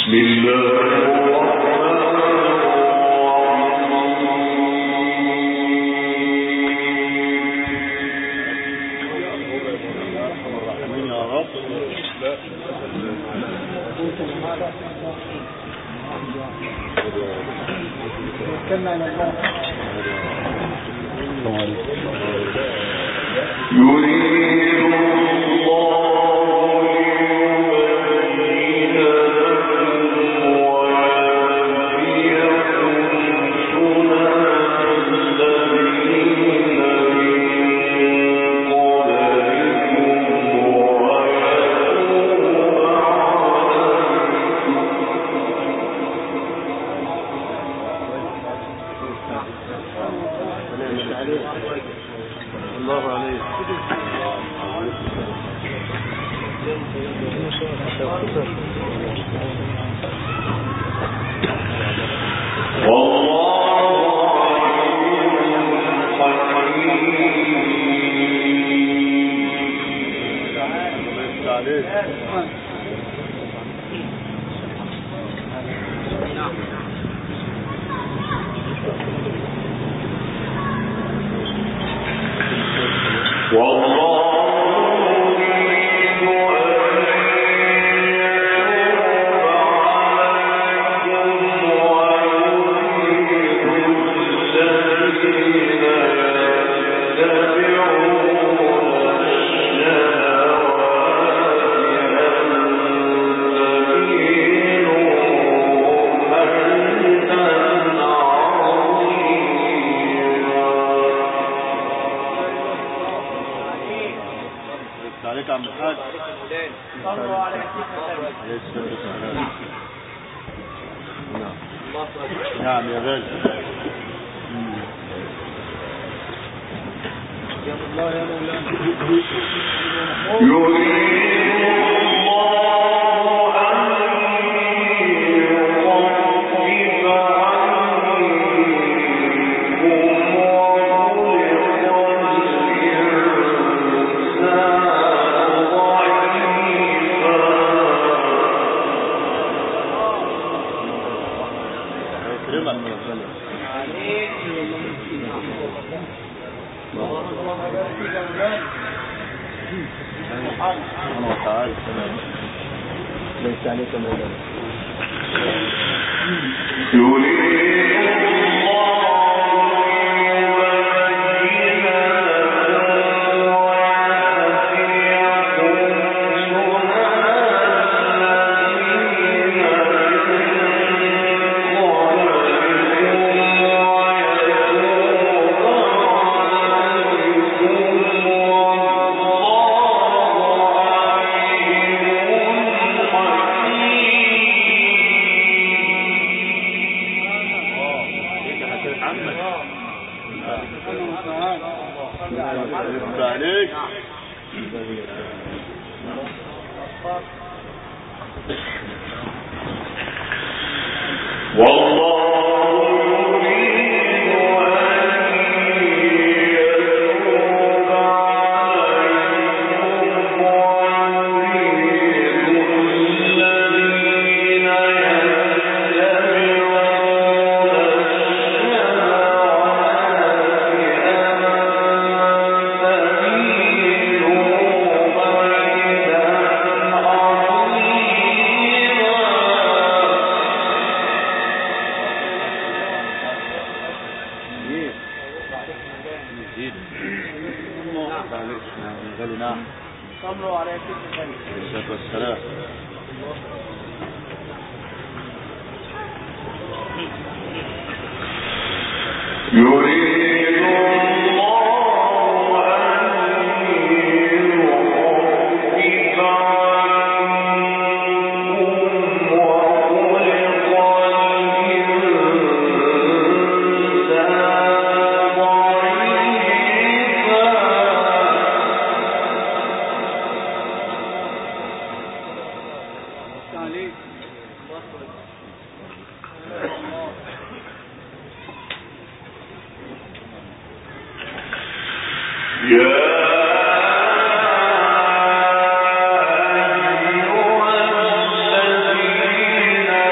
الذين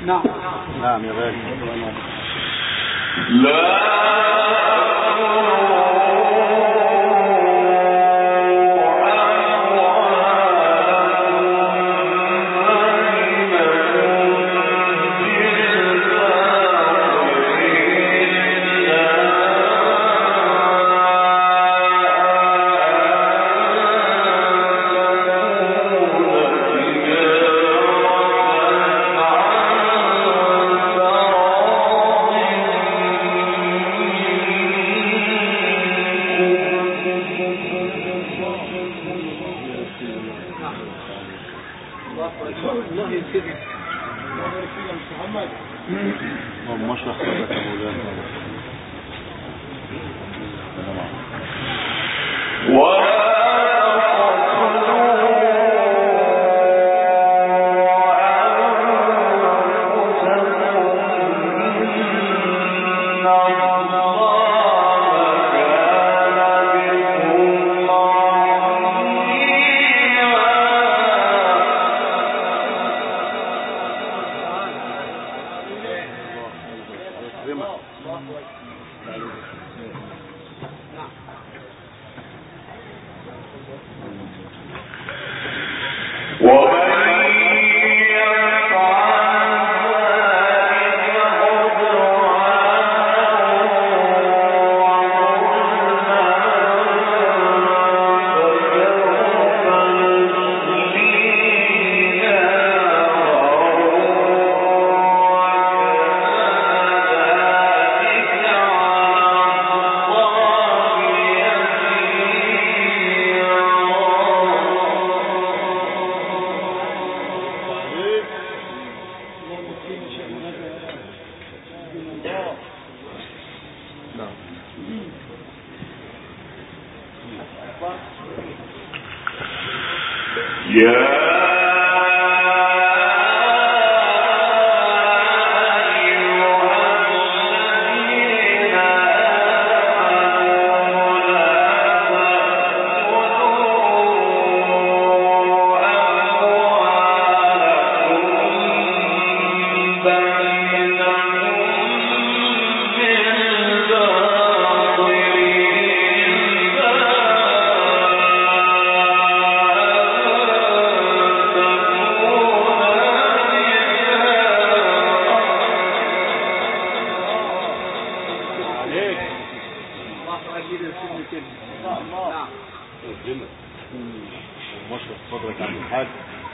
نعم نعم يا غالي الله يسلمك محمد اللهم اشرح صدرك يا مولانا يكرمك عليك الله اكيد يسلمك كلمه نعم يكرمك اللهم اشرح صدرك عن الحاج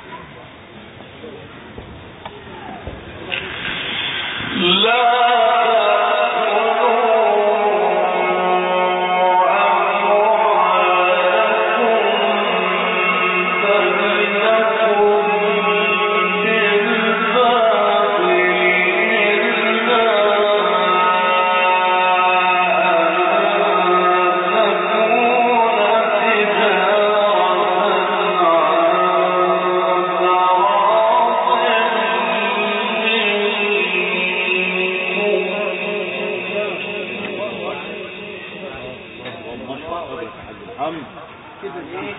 اللهم اشرح صدرك عن الحمد كده ايه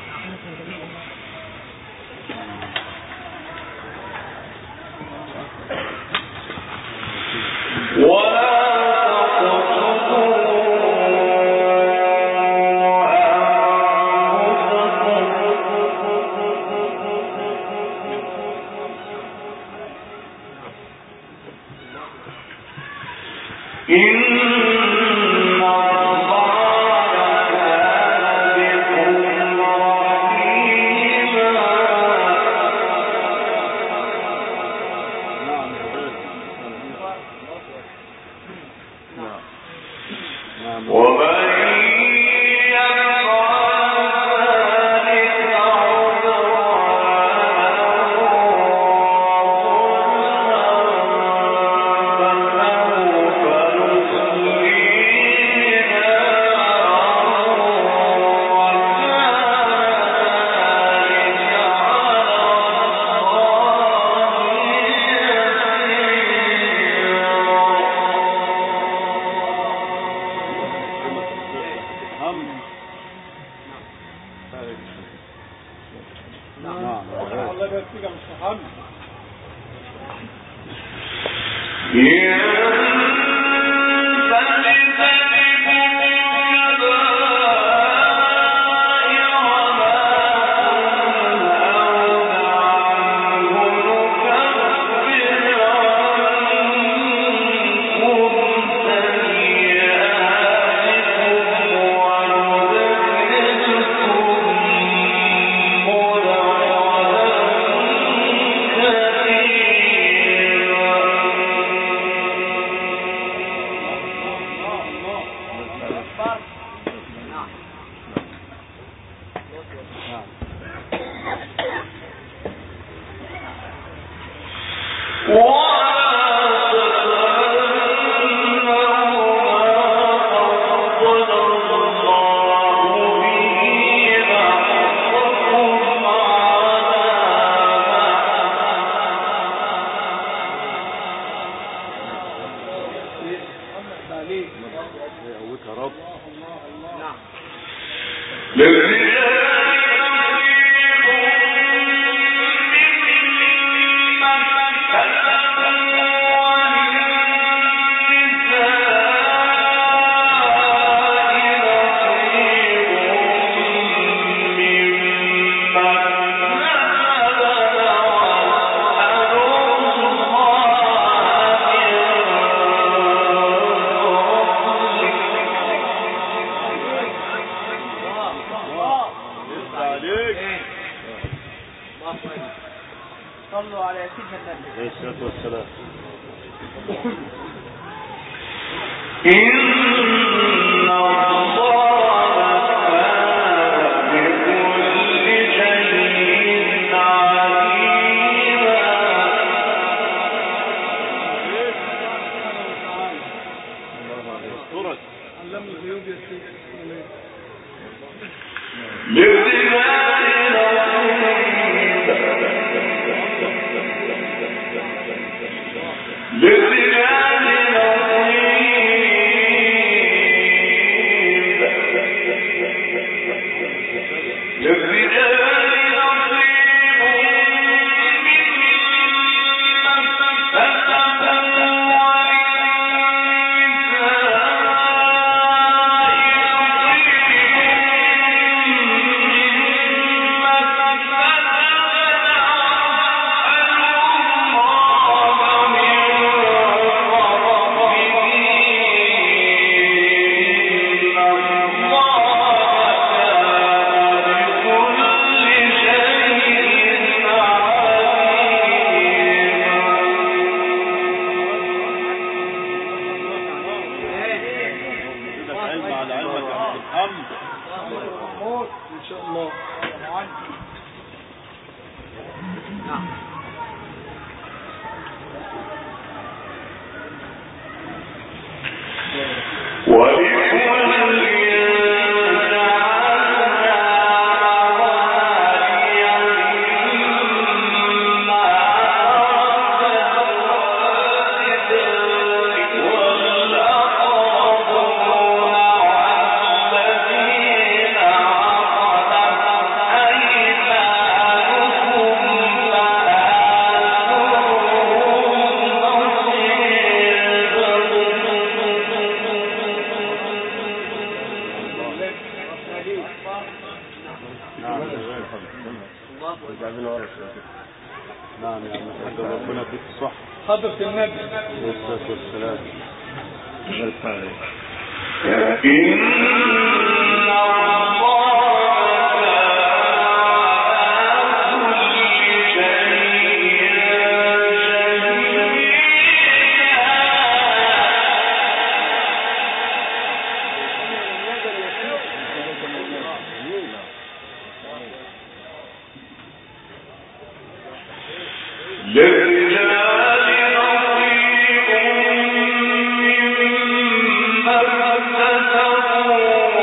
نعم يا غالي نعم نعم فَسَوْفَ نُصْلِيهِ فَكَذَبُوا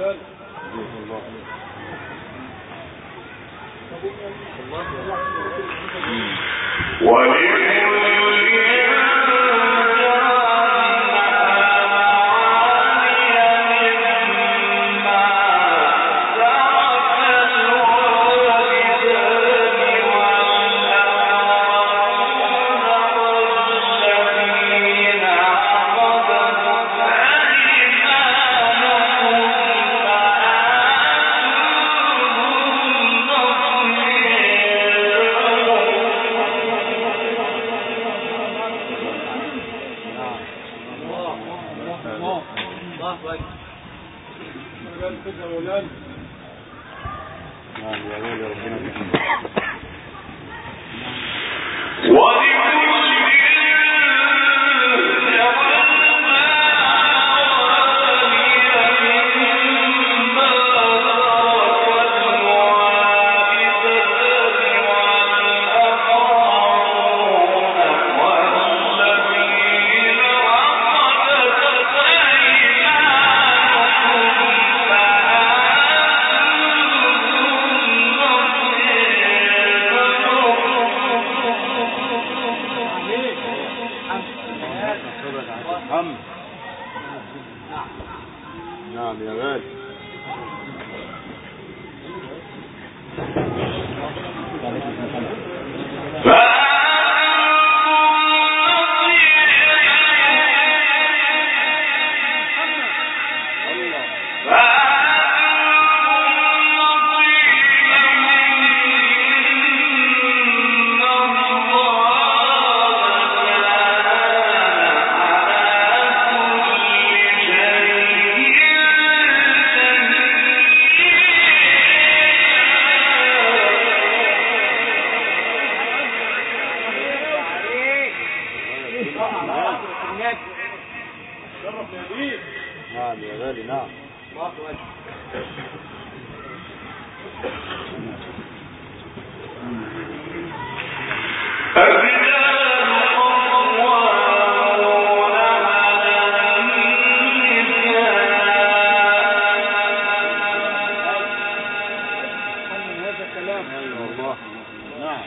مولانا جزاك الله الله أكبر مولانا كده مولانا نعم يا غالي ربنا يكرمك صدق عن الحمد نعم يا غالي شرف يا بيه نعم يا غالي نعم الله أكبر هذا كلام ايوه والله نعم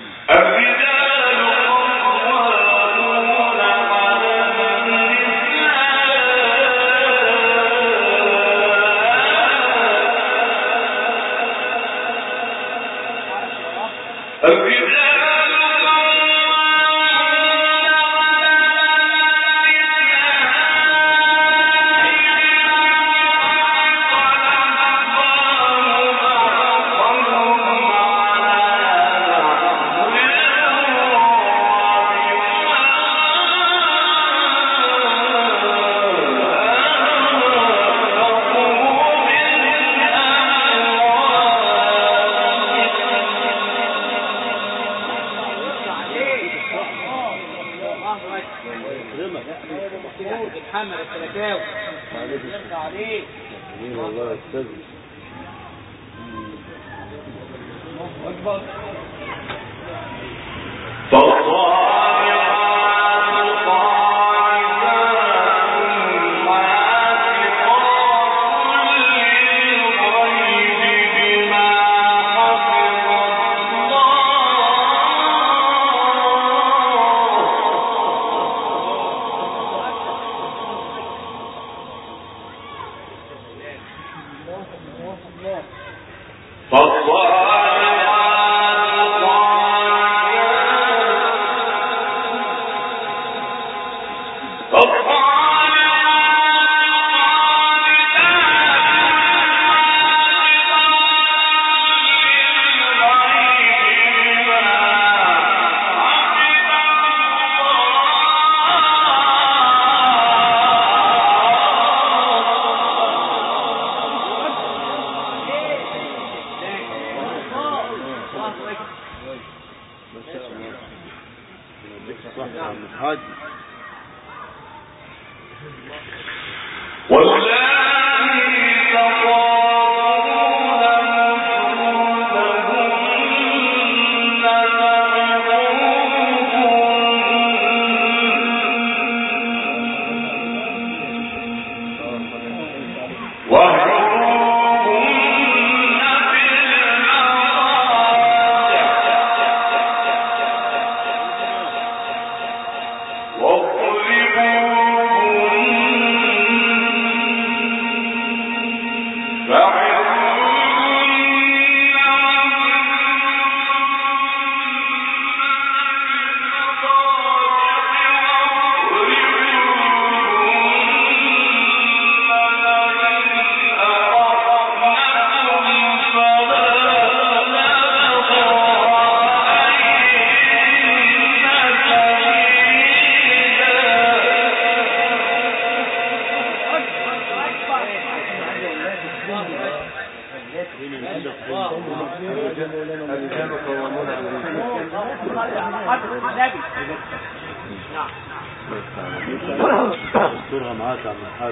يكرمك الحمد السلكاوي عليك يرضى عليك جميل والله يا استاذ الله أكبر ما شاء الله يديك الصحة يا عم الحاج وَاحْلُلْ الرجال قوامون على النساء دكتورها معاك يا عم الحاج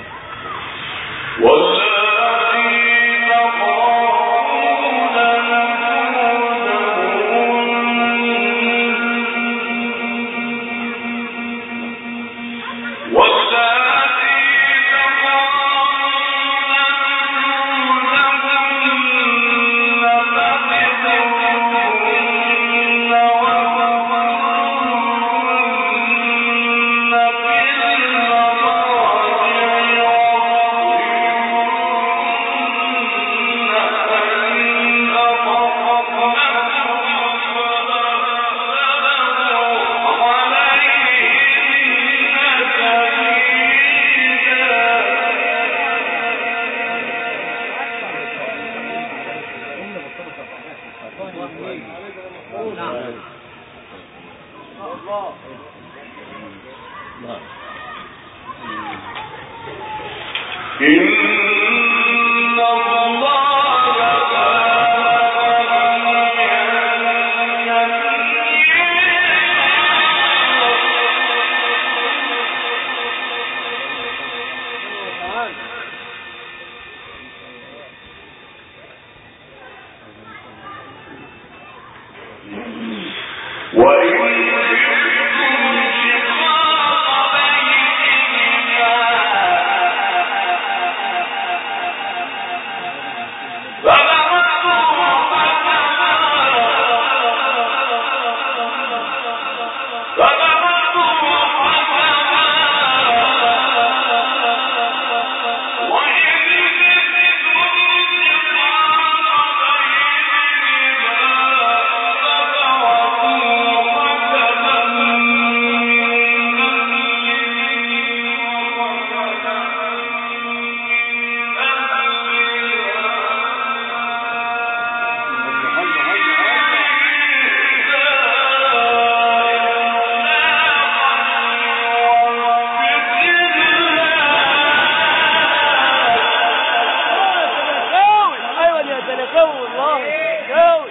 ايوه يا تلقوي والله تلقوي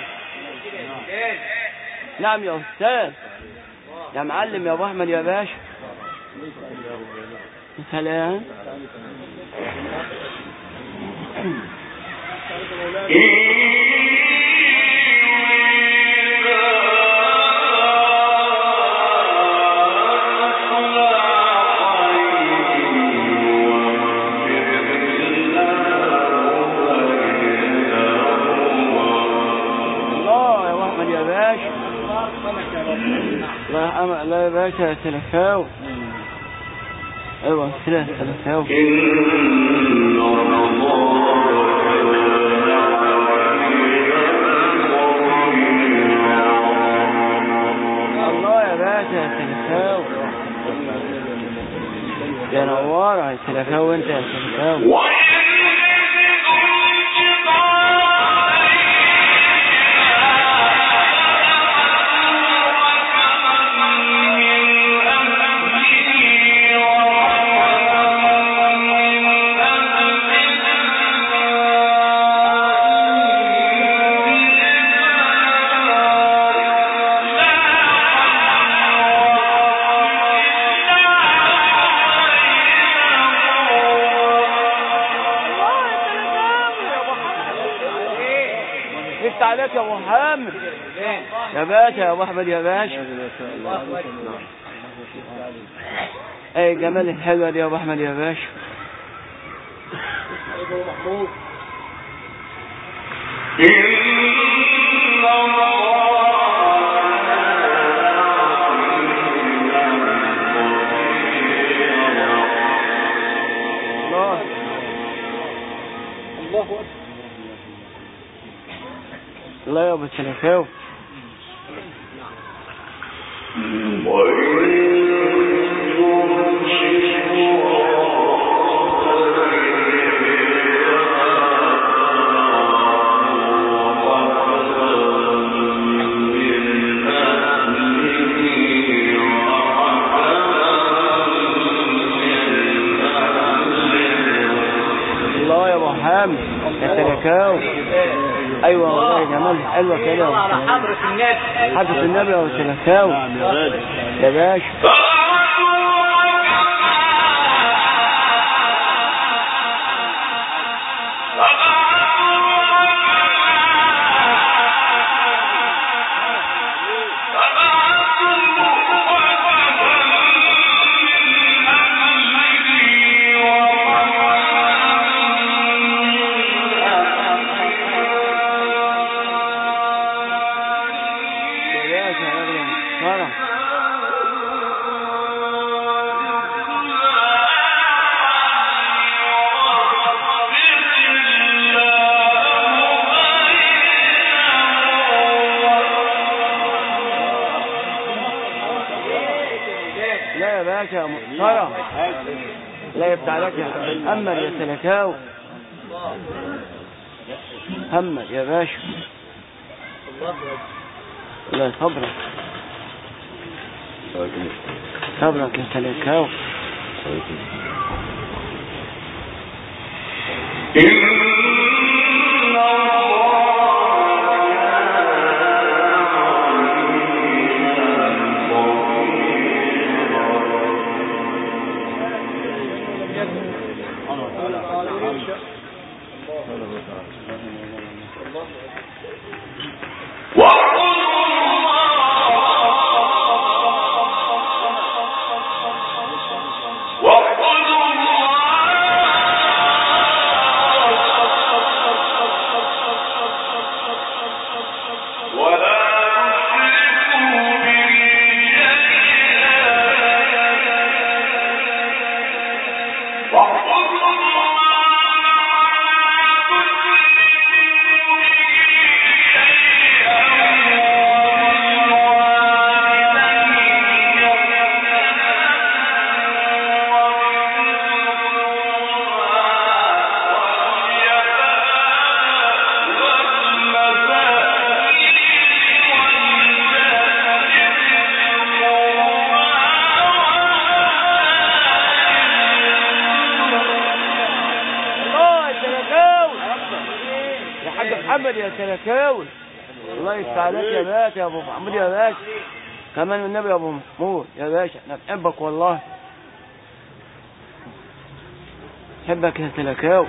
نعم يا استاذ يا معلم يا ابو احمد يا باشا يا سلام الله يا ابو احمد يا باشا لا يا أم- لا يا باشا يا تلفاوي ايوه كده يا تلفاوي الله يا باشا يا تلفاوي يا نوارة يا تلفاوي انت يا تلفاوي شفت عليك يا ابو محمد يا باشا يا ابو احمد يا باشا اي جمال الحلوه دي يا ابو احمد يا باشا الله الله اكبر الله يا ابو السلفاوي الله يا ابو حامد يا سلكاوي ايوه والله يا جمال حلوه كده يا على أبو حضرة النبي حضرة النبي يا أبو سلكاوي نعم يا غالي يا باشا يا باشا يا راجل محترم لا يا باشا يا محترم لا يفتح لك يا حبيبي محمد يا سلكاوي محمد يا باشا لا صبرك صبرك يا سلكاوي الله يا سلكاوي يا حاج محمد يا سلكاوي الله يفتح عليك يا باشا يا ابو محمود يا باشا كمان النبي يا ابو محمود يا باشا انا بحبك والله بحبك يا سلكاوي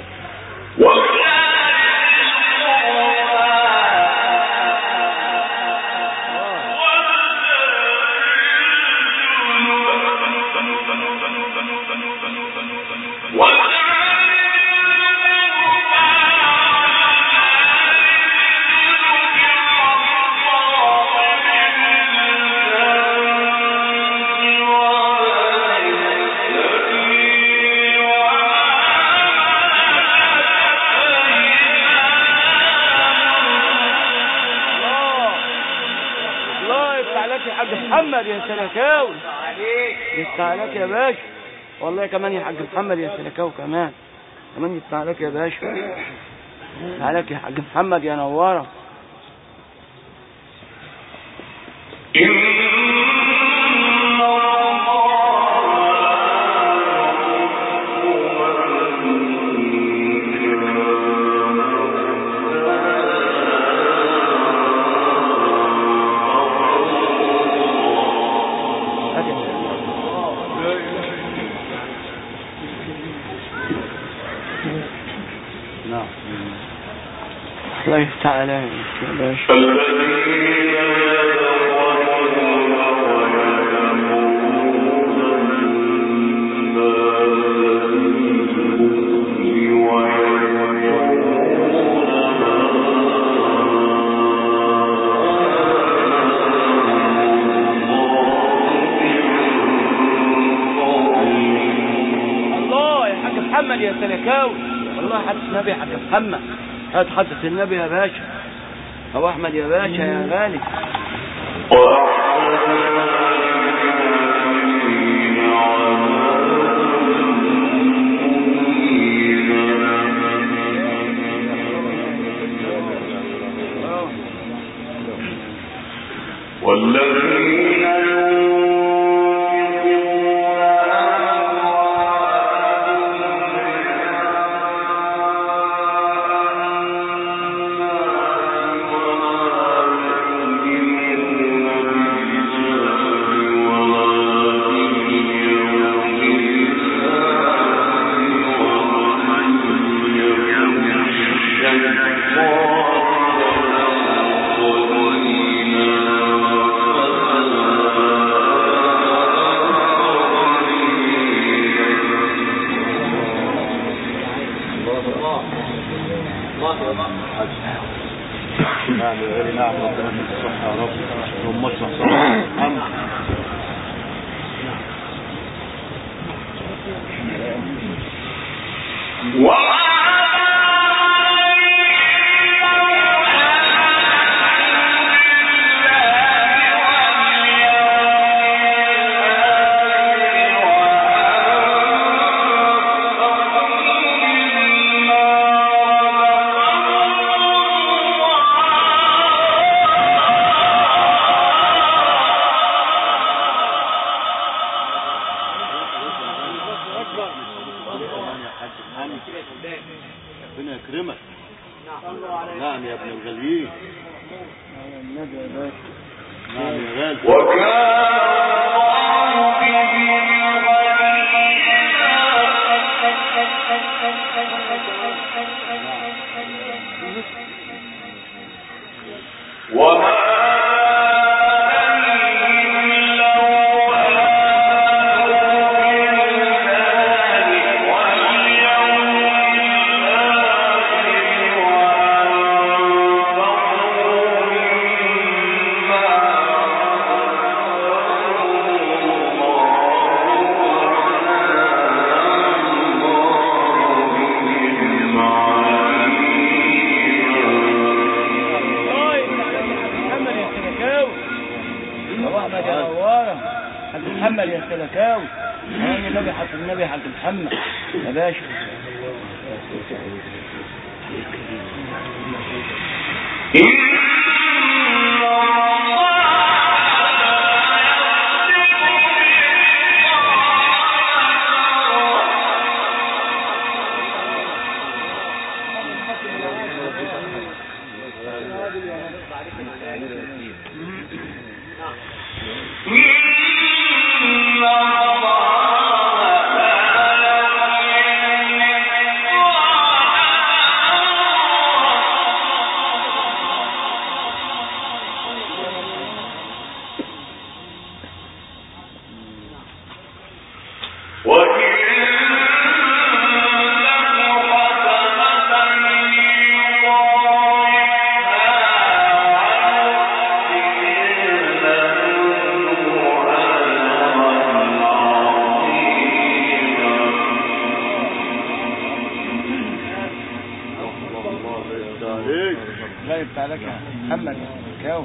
الله الله يفتح عليك يا حاج محمد يا سلكاوي عليك يفتح عليك يا باشا والله كمان يا حاج محمد يا سلكاوي كمان كمان يفتح عليك يا باشا يفتح عليك يا حاج محمد يا نوارة نعم الله يفتح عليك يا باشا الله يا حاج محمد يا سلكاوي والله حدث النبي يا حاج محمد هات حدث النبي يا باشا ابو احمد يا باشا يا غالي والذين ينفقون الله الله يا الله نعم يا غالي نعم ربنا يديك الصحة يا رب اللهم اصلح صلاة محمد يا حاج محمد ربنا يكرمك نعم يا ابن الغاليين النبي يا باشا نعم يا غالي محمد يا سلكاوي ابو احمد يا نواره حاج محمد يا سلكاوي انا النبي حق النبي حق محمد يا باشا الله يفتح عليك الله يفتح عليك يا محمد يا سلكاوي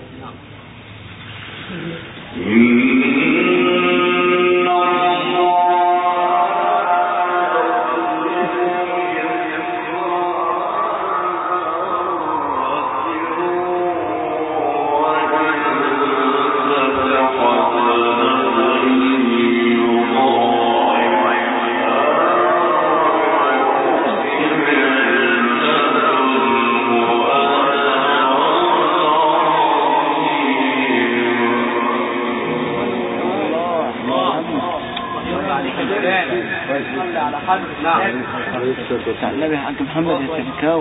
صلي على حضرة نعم بتاع النبي حاج محمد يا سلكاوي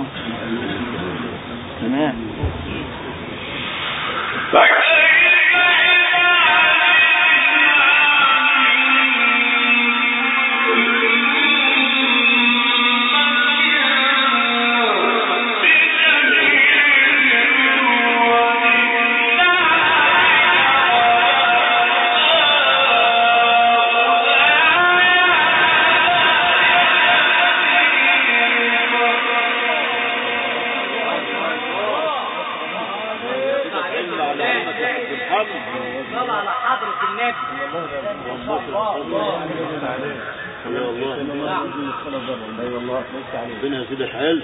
تمام صلى على حضرة النبي يا الله ربنا يزيدك علم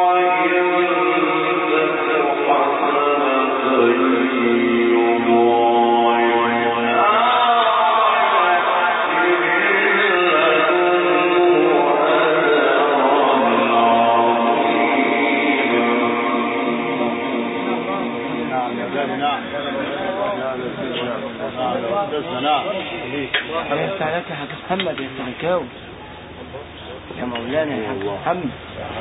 حسنة يضاعف محمد يا سلكاوي يا مولانا يا حاج محمد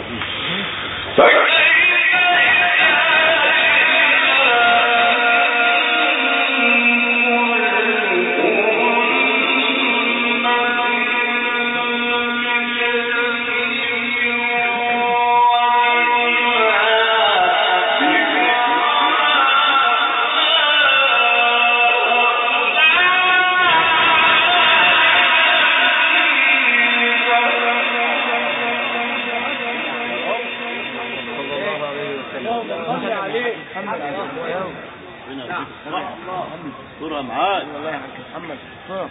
صورة معاك والله يا حاج محمد صح.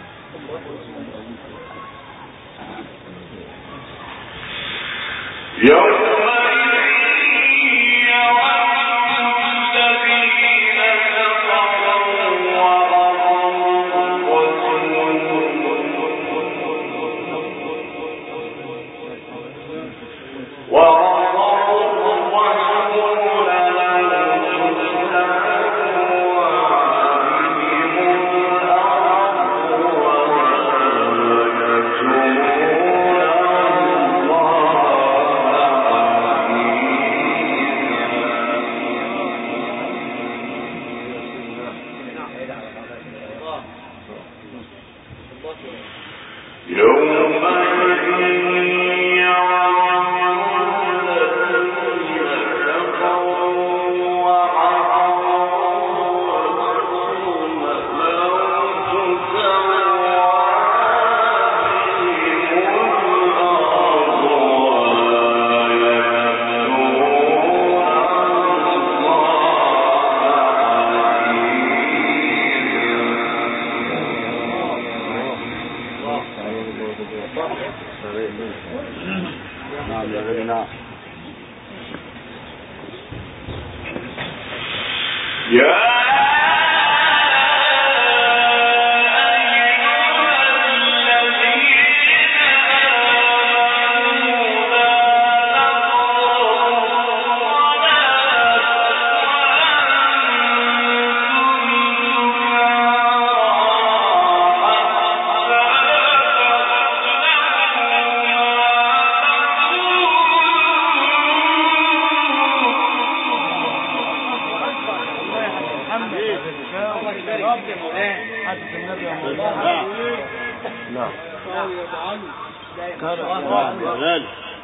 نعم يا غالي نعم محمد يا سلكاوي حد النبي يا مولانا نعم كرم نعم يا غالي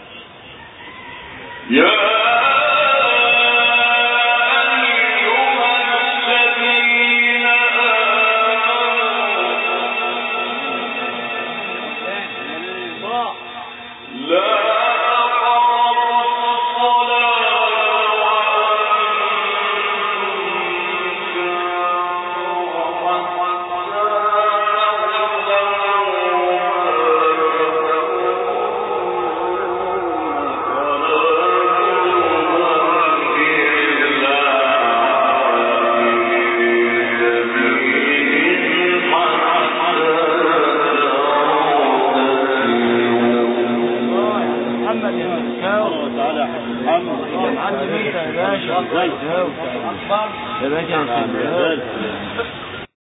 محمد يا سلكاوي تعالى يا حاج محمد يا معلم انت يا باشا ازاي يا باشا يا نعم يا سلكاوي غالي